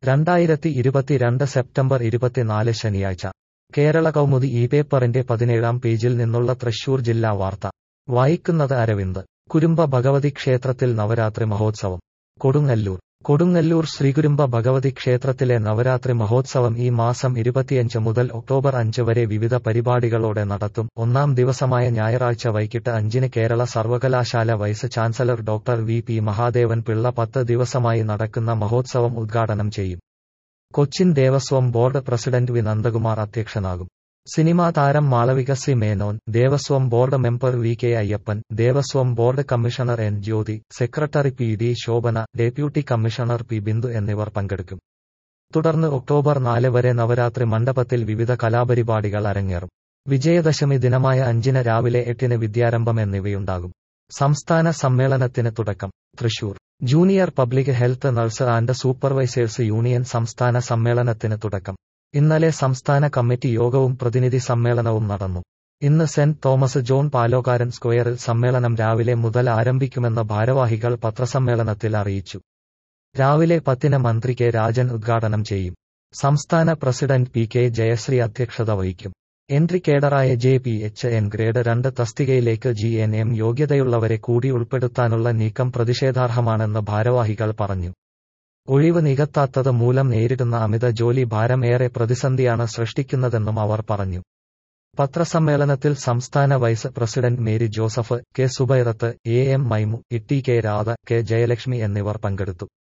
രണ്ടായിരത്തി ഇരുപത്തിരണ്ട് സെപ്റ്റംബർ ഇരുപത്തിനാല് ശനിയാഴ്ച കേരള കൗമുദി ഈ പേപ്പറിന്റെ പതിനേഴാം പേജിൽ നിന്നുള്ള തൃശൂർ ജില്ലാ വാർത്ത വായിക്കുന്നത് അരവിന്ദ് കുരുമ്പ ഭഗവതി ക്ഷേത്രത്തിൽ നവരാത്രി മഹോത്സവം കൊടുങ്ങല്ലൂർ കൊടുങ്ങല്ലൂർ ശ്രീകുരുമ്പ ഭഗവതി ക്ഷേത്രത്തിലെ നവരാത്രി മഹോത്സവം ഈ മാസം ഇരുപത്തിയഞ്ച് മുതൽ ഒക്ടോബർ അഞ്ച് വരെ വിവിധ പരിപാടികളോടെ നടത്തും ഒന്നാം ദിവസമായ ഞായറാഴ്ച വൈകിട്ട് അഞ്ചിന് കേരള സർവകലാശാല vice chancellor doctor V P Mahadevan Pillai പത്ത് ദിവസമായി നടക്കുന്ന മഹോത്സവം ഉദ്ഘാടനം ചെയ്യും Cochin Devaswom board president V Nandakumar അധ്യക്ഷനാകും സിനിമാ താരം Malavika C Menon Devaswom board member V K Ayyappan Devaswom board commissioner N Jyothi secretary P D Sobhana deputy commissioner P Bindu എന്നിവർ പങ്കെടുക്കും തുടർന്ന് ഒക്ടോബർ നാല് വരെ നവരാത്രി മണ്ഡപത്തിൽ വിവിധ കലാപരിപാടികൾ അരങ്ങേറും വിജയദശമി ദിനമായ അഞ്ചിന് രാവിലെ എട്ടിന് വിദ്യാരംഭം എന്നിവയുണ്ടാകും സംസ്ഥാന സമ്മേളനത്തിന് തുടക്കം Thrissur junior public health nurse and supervisors union സംസ്ഥാന സമ്മേളനത്തിന് തുടക്കം ഇന്നലെ സംസ്ഥാന കമ്മിറ്റി യോഗവും പ്രതിനിധി സമ്മേളനവും നടന്നു ഇന്ന് സെന്റ് തോമസ് ജോൺ പാലോകാരൻ സ്ക്വയറിൽ സമ്മേളനം രാവിലെ മുതൽ ആരംഭിക്കുമെന്ന് ഭാരവാഹികൾ പത്രസമ്മേളനത്തിൽ അറിയിച്ചു രാവിലെ പത്തിന് മന്ത്രി കെ രാജൻ ഉദ്ഘാടനം ചെയ്യും സംസ്ഥാന പ്രസിഡന്റ് പി കെ ജയശ്രീ അധ്യക്ഷത വഹിക്കും എൻട്രി കേഡറായ J P H N grade രണ്ട് തസ്തികയിലേക്ക് ജി എൻ എം യോഗ്യതയുള്ളവരെ കൂടി ഉൾപ്പെടുത്താനുള്ള നീക്കം പ്രതിഷേധാർഹമാണെന്ന് ഭാരവാഹികൾ പറഞ്ഞു ഒഴിവ് നികത്താത്തത് മൂലം നേരിടുന്ന അമിത ജോലി ഭാരം ഏറെ പ്രതിസന്ധിയാണ് സൃഷ്ടിക്കുന്നതെന്നും അവർ പറഞ്ഞു പത്രസമ്മേളനത്തിൽ സംസ്ഥാന vice president Mary Joseph K Zubairath A M Maimu Itty K Radha K Jayalakshmi എന്നിവർ പങ്കെടുത്തു